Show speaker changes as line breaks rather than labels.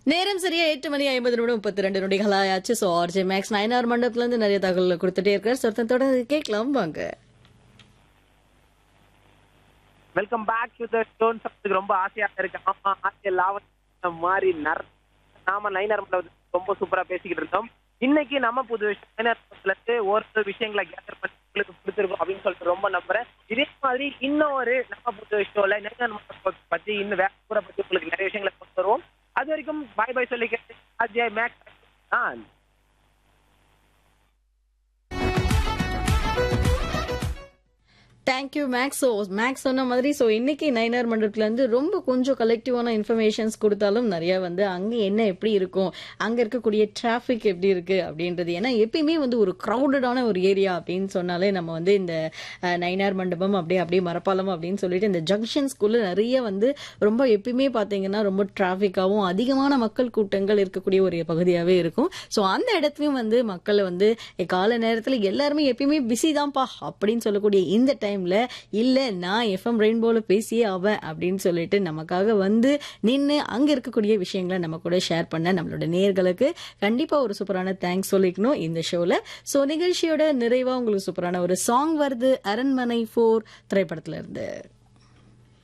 நேரம் சரியா எட்டு மணி ஐம்பது நிமிடம் முப்பத்தி ரெண்டு நொடிகள் ஆயாச்சு ஸோ ஆர்ஜே மேக்ஸ் நயனார் மண்டபத்துல இருந்து நிறைய தகவல் கொடுத்துட்டே இருக்காரு சொத்தம் தொடர்ந்து கேட்கலாம் வாங்க
welcome back to the stone சப்துக்கு ரொம்ப ஆசையா இருக்கு ஆமா ஆசை லாவண் மாதிரி நர் நாம நைனர் மண்டபத்துக்கு ரொம்ப சூப்பரா பேசிக்கிட்டு இருந்தோம் இன்னைக்கு நம்ம புது விஷயம் நைனர் மண்டபத்துல இருந்து ஒரு விஷயங்களை கேதர் பண்ணி உங்களுக்கு பிடிச்சிருக்கும் அப்படின்னு சொல்லிட்டு ரொம்ப நம்புறேன் இதே மாதிரி இன்னொரு நம்ம புது விஷயம்ல நைனர் மண்டபத்தை பத்தி இன்னும் வேற ஊரை பத்தி உங்களுக்கு நிறைய விஷயங்களை கொண்டு வருவோம் அது வரைக்கும் பாய் பாய் சொல்லிக்கிறேன் அஜய் மேக்ஸ் ஆ
தேங்க்யூ மேக்ஸ் ஸோ மேக்ஸ் சொன்ன மாதிரி ஸோ இன்னைக்கு நைனார் மண்டபத்துல இருந்து ரொம்ப கொஞ்சம் கலெக்டிவான இன்ஃபர்மேஷன்ஸ் கொடுத்தாலும் நிறைய வந்து அங்கே என்ன எப்படி இருக்கும் அங்கே இருக்கக்கூடிய டிராஃபிக் எப்படி இருக்கு அப்படின்றது ஏன்னா எப்பயுமே வந்து ஒரு க்ரௌடடான ஒரு ஏரியா அப்படின்னு சொன்னாலே நம்ம வந்து இந்த அஹ், நயினார் மண்டபம் அப்படியே அப்படியே மரப்பாலம் அப்படின்னு சொல்லிட்டு இந்த ஜங்ஷன்ஸ்குள்ள நிறைய வந்து ரொம்ப எப்பயுமே பார்த்தீங்கன்னா ரொம்ப டிராஃபிக்காகவும் அதிகமான மக்கள் கூட்டங்கள் இருக்கக்கூடிய ஒரு பகுதியாகவே இருக்கும் ஸோ அந்த இடத்துலையும் வந்து மக்களை வந்து "ஏ, காலை நேரத்தில் எல்லாருமே எப்பயுமே பிஸி தான்ப்பா அப்படின்னு சொல்லக்கூடிய இந்த டைம்ல இல்ல நான் எஃப்எம் ரெயின்போல பேசியே ஆவேன் அப்படின்னு சொல்லிட்டு நமக்காக வந்து நின்று அங்க இருக்கக்கூடிய விஷயங்களை நம்ம கூட ஷேர் பண்ண நம்மளோட நேர்களுக்கு கண்டிப்பா ஒரு சூப்பரான தேங்க்ஸ் சொல்லிக்கணும் இந்த ஷோல ஸோ நிகழ்ச்சியோட நிறைவா உங்களுக்கு சூப்பரான ஒரு சாங் வருது அரண்மனை ஃபோர் திரைப்படத்துல இருந்து